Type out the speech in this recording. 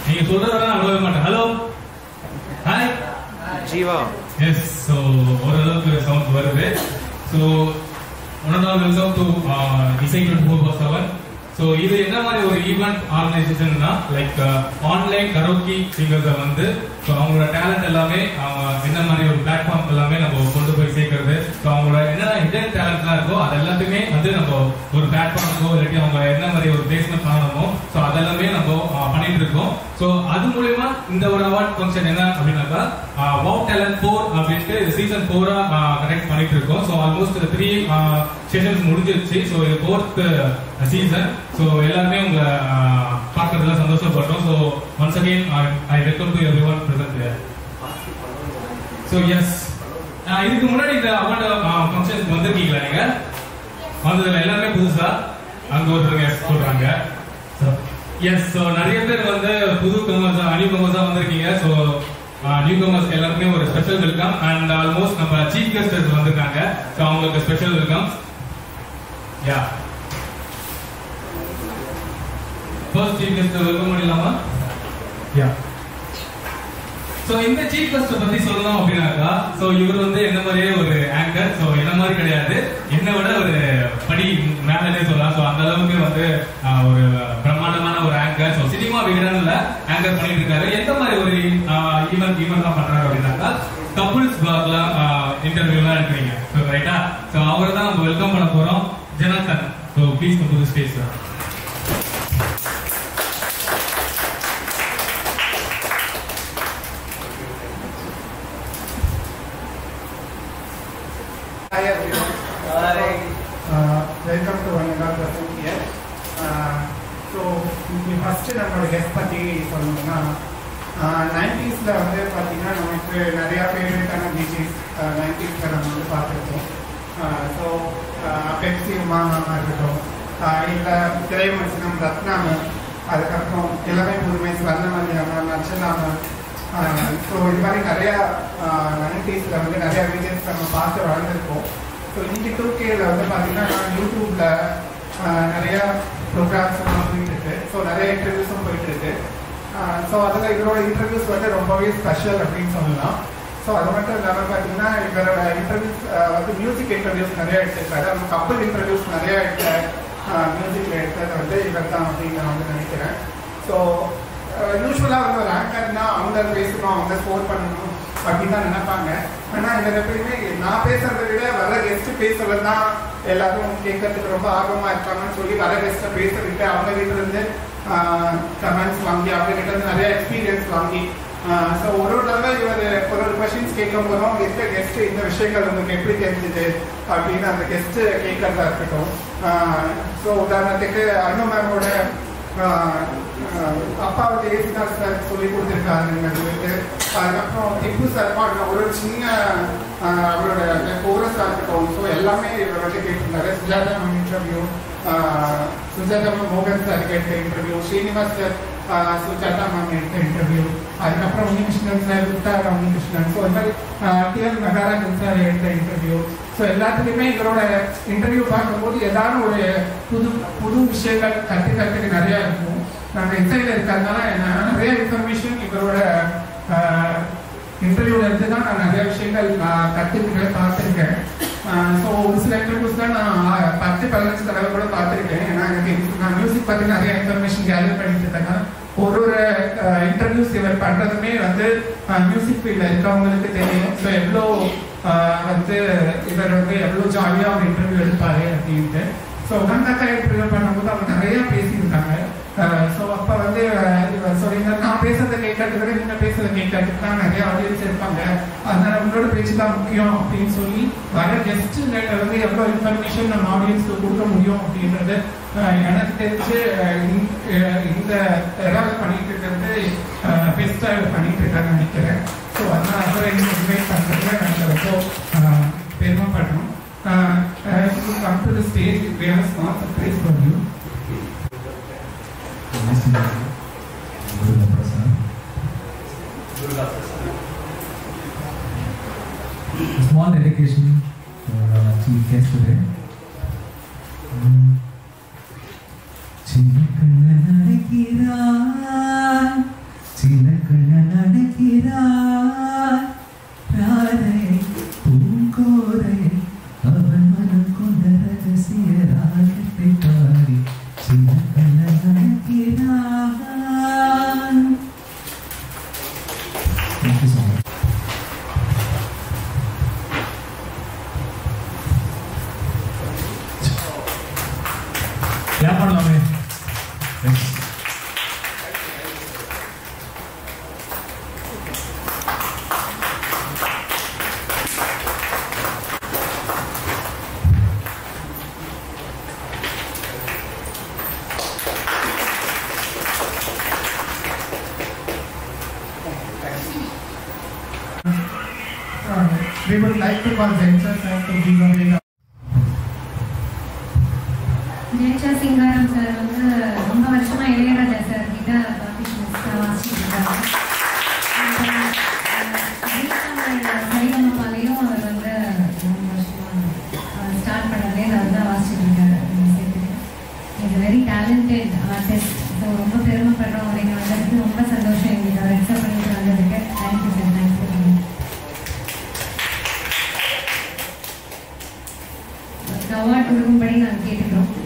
நீங்க சொல்றதெல்லாம் நான் நம்பவே மாட்டேன் hello hi Jeeva yes so ஓரளவுக்கு சவுண்ட் வருது ஸோ ஒன்றாவது welcome to Isai twenty four by seven so இது என்ன மாதிரி ஒரு ஈவெண்ட் ஆர்கனைசேஷன்னா லைக் ஆன்லைன் கரோக்கி சிங்கர்ஸை வந்து ஸோ அவங்களோட டேலண்ட் எல்லாமே அவங்க என்ன மாதிரி ஒரு பிளாட்ஃபார்ம் எல்லாமே நம்ம கொண்டு போய் சேர்க்கறது ஸோ அவங்களோட என்ன ஹிடன் டேலண்ட்லாம் இருக்கோ அது எல்லாத்தையுமே வந்து நம்ம ஒரு பிளாட்ஃபார்முக்கோ இல்லாட்டி அவங்க என்ன மாதிரி ஒரு பிளேஸ்மெண்ட் பண்ணணுமோ ஸோ அதெல்லாமே நம்ம ஆஹ், பண்ணிட்டு இருக்கோம் ஸோ அது மூலயமா இந்த ஒரு அவார்ட் ஃபங்க்ஷன் என்ன அப்படின்னாக்கா வாவ் டேலண்ட் ஃபோர் அப்படின்ட்டு சீசன் ஃபோரா கனெக்ட் பண்ணிட்டு இருக்கோம் ஸோ ஆல்மோஸ்ட் த்ரீ செஷன்ஸ் முடிஞ்சிருச்சு ஸோ இது ஃபோர்த் சீசன் ஸோ எல்லாருமே உங்க ஆஹ், பார்க்கறதுல சந்தோஷப்படுறோம் so once again I welcome to everyone present so yes இதுக்கு முன்னாடி இந்த அவார்ட் ஃபங்க்ஷனுக்கு வந்திருக்கீங்களா நீங்க வந்ததுல எல்லாமே புதுசா அங்க ஒருத்தருங்க எஸ் சொல்றாங்க எஸ் ஸோ நிறைய பேர் வந்து புது கமர்ஸ் நியூ கமர்ஸா வந்திருக்கீங்க ஸோ நியூ கமர்ஸ்க்கு எல்லாருக்குமே ஒரு ஸ்பெஷல் வெல்கம் அண்ட் ஆல்மோஸ்ட் நம்ம சீஃப் கெஸ்டர்ஸ் வந்திருக்காங்க ஸோ அவங்களுக்கு special welcome yeah first chief guest welcome பண்ணிடலாமா யா சோ இந்த சீஃப் கெஸ்ட் பத்தி சொல்லணும் அப்படின்னாக்கா சோ இவர் வந்து என்ன மாதிரியே ஒரு ஆங்கர் சோ என்ன மாதிரி கிடையாது என்ன விட ஒரு படி மேலே சொல்லலாம் சோ அந்த அளவுக்கு வந்து ஆஹ், ஒரு பிரம்மாண்டமான ஒரு ஆங்கர் சோ சினிமா விகடன்ல ஆங்கர் பண்ணிட்டு இருக்காரு எந்த மாதிரி ஒரு ஈவென்ட் ஈவென்ட்லாம் பண்றாரு அப்படின்னாக்கா கப்புள்ஸ் பிளாக்லாம் இன்டர்வியூலாம் எடுக்கிறீங்க ஸோ ரைட்டா ஸோ அவரை தான் நம்ம வெல்கம் பண்ண போறோம் Jonathan so please come to space sir Hi everyone. Uh, welcome to one another person here. Uh, so, இன்னைக்கு ஃபர்ஸ்ட் நம்மளோட கெஸ்ட் பத்தி சொல்லணும்னா நைன்டிஸ்ல வந்து பார்த்தீங்கன்னா நமக்கு நிறைய ஃபேவரட்டான பீச்சஸ் நைன்டிஸ்ல நம்ம வந்து பார்த்துருக்கோம் ஸோ பெப்சி உமாமா இருக்கட்டும் இல்லை திரைமசினம் ரத்னாமம் அதுக்கப்புறம் இளமை புதுமை ஸ்வர்ணமல்லியம் நட்சநாமம் ஸோ இது மாதிரி நிறையா நைன்டிஸில் வந்து நிறையா வீடியோஸ் நம்ம பார்த்து வளர்ந்துருக்கோம் ஸோ இன்னைக்கு டூ கேல வந்து பார்த்தீங்கன்னா யூடியூப்ல நிறையா ப்ரோக்ராம்ஸ் எல்லாம் போயிட்டு இருக்கு ஸோ நிறைய இன்டர்வியூஸும் போயிட்டு இருக்கு ஸோ அதில் இவரோட இன்டர்வியூஸ் வந்து ரொம்பவே ஸ்பெஷல் அப்படின்னு சொல்லலாம் ஸோ அது மட்டும் இல்லாமல் பார்த்தீங்கன்னா இவரோட இன்டர்வியூஸ் வந்து மியூசிக் இன்டர்வியூஸ் நிறைய எடுத்திருக்காரு அவங்க கப்பல் இன்டர்வியூஸ் நிறைய எடுத்த மியூசிக்ல எடுத்தது வந்து இவர் தான் அப்படின்னு நான் வந்து நினைக்கிறேன் ஸோ யூஸ்வலாக வந்து ஒரு ஆங்கர்னா அவங்க பேசணும் அவங்க ஸ்கோர் பண்ணணும் அப்படின்னு தான் நினைப்பாங்க ஆனால் இந்த எப்பயுமே நான் பேசுறதை விட வர கெஸ்ட் பேசுறது தான் எல்லாரும் கேட்கறதுக்கு ரொம்ப ஆர்வமா இருக்காங்கன்னு சொல்லி வர கெஸ்ட்டை பேச விட்டு அவங்க கிட்ட இருந்து கமெண்ட்ஸ் வாங்கி அவங்க கிட்ட இருந்து நிறைய எக்ஸ்பீரியன்ஸ் வாங்கி ஸோ ஒரு ஒரு தடவை இவர் ஒரு ஒரு கொஷின்ஸ் கேட்கும் போதும் எந்த கெஸ்ட் இந்த விஷயங்கள் உங்களுக்கு எப்படி தெரிஞ்சுது அப்படின்னு அந்த கெஸ்ட் கேட்கறதா இருக்கட்டும் ஸோ உதாரணத்துக்கு அனு மேமோட அப்பா வந்து ஏசுதாஸ் சார் சொல்லி கொடுத்துருக்காருங்கிறது அதுக்கப்புறம் திப்பு சார் பாடின ஒரு சின்ன ஆஹ், அவரோட கோரஸாக இருக்கட்டும் ஸோ எல்லாமே இவர் வந்து கேட்டிருந்தாரு Sujatha ma'am interview Sujatha ma'am மோகன் சார் கேட்ட இன்டர்வியூ ஸ்ரீனிவாஸ் சார் ஆஹ், சுஜாதா மேம் எடுத்த இன்டர்வியூ அதுக்கப்புறம் உன்னிகிருஷ்ணன் சார் உத்தாரா உன்னிகிருஷ்ணன் ஸோ இந்த மாதிரி டிஎல் மெகாராஜன் சார் எடுத்த இன்டர்வியூ ஸோ எல்லாத்துலேயுமே இவரோட இன்டர்வியூ பார்க்கும்போது ஏதாவது ஒரு புது புது விஷயங்கள் கற்றுக்கிறதுக்கு நிறையா இருக்கும் நாங்கள் இன்சைடில் இருக்கிறதுனால நான் நிறைய இன்ஃபர்மேஷன் இவரோட இன்டர்வியூல இருந்து தான் நான் நிறைய விஷயங்கள் நான் கற்றுக்கிட்டேன் பார்த்துருக்கேன் ஸோ ஒரு சில இன்டர்வியூஸ் தான் நான் ஆ, பத்து பதினஞ்சு தடவை கூட பார்த்துருக்கேன் ஏன்னா எனக்கு இது- நான் மியூசிக் பற்றி நிறைய இன்ஃபர்மேஷன் கேதர் பண்ணிட்டு இருக்கேன் ஒரு ஒரு இன்டர்வியூஸ் இவர் பண்ணுறதுமே வந்து மியூசிக் ஃபீல்டில் இருக்கவங்களுக்கு தெரியும் ஸோ எவ்வளோ ஆஹ் வந்து இவர் வந்து எவ்வளோ ஜாலியாக ஒரு இன்டர்வியூ எடுப்பாரு அப்படின்ட்டு ஸோ உகந்தாக்கா இன்டர்வியூ பண்ணும்போது அவங்க நிறைய பேசியிருந்தாங்க ஸோ அப்போ வந்து ஆஹ் இவர் சொல்லியிருந்தாரு நான் பேசுறதை கேட்கறத விட நீங்கள் பேசுறதை கேட்கறதுக்கு தான் நிறைய ஆடியன்ஸ் இருப்பாங்க அதனால உங்களோட பேச்சு தான் முக்கியம் அப்படின்னு சொல்லி வர கெஸ்ட் வந்து எவ்வளோ இன்ஃபர்மேஷன் நம்ம ஆடியன்ஸ்க்கு கொடுக்க முடியும் அப்படின்றது ஆஹ் எனக்கு தெரிஞ்சு ஆஹ் இந்த- ஆஹ் இந்த எதாவது பண்ணிட்டு இருக்கிறது பெஸ்ட்டாக பண்ணிட்டு இருக்கான்னு நினைக்கிறேன் ஸோ அதனால அவரை இன்வைட் பண்ணுறதுல நாங்கள் ரொம்ப ஆஹ் பெருமைப்படுறோம் come to the stage we have a small surprise for you Nice to meet you. Guru Prasad. A small dedication for our chief guest today. Mm. சின்ன கண்ணன் அழைக்கிறான் கிளாப் பண்ணலாமே Thanks. Uh, we would like to call Venture sir to give away the ஜெயச்சா Singaram sir வந்து ரொம்ப வருஷமா Ilaiyaraaja sir கிட்ட permissions வாசிச்சுட்டு இருக்காரு சரிகமப்பாலையும் அவர் வந்து ரொம்ப வருஷமா ஸ்டார்ட் பண்ணதே அவர் தான் வாசிச்சுட்டு இருக்காரு is very talented artist so ரொம்ப பெருமைப்படுறோம் அப்படிங்க வந்ததுக்கு ரொம்ப சந்தோஷம் எங்களுக்கு அவர் அக்செப்ட் பண்ணிட்டு வந்ததுக்கு தேங்க்யூ சார் தேங்க்யூ அவார்ட் கொடுக்கும்படி நாங்கள் கேட்டுக்கிறோம்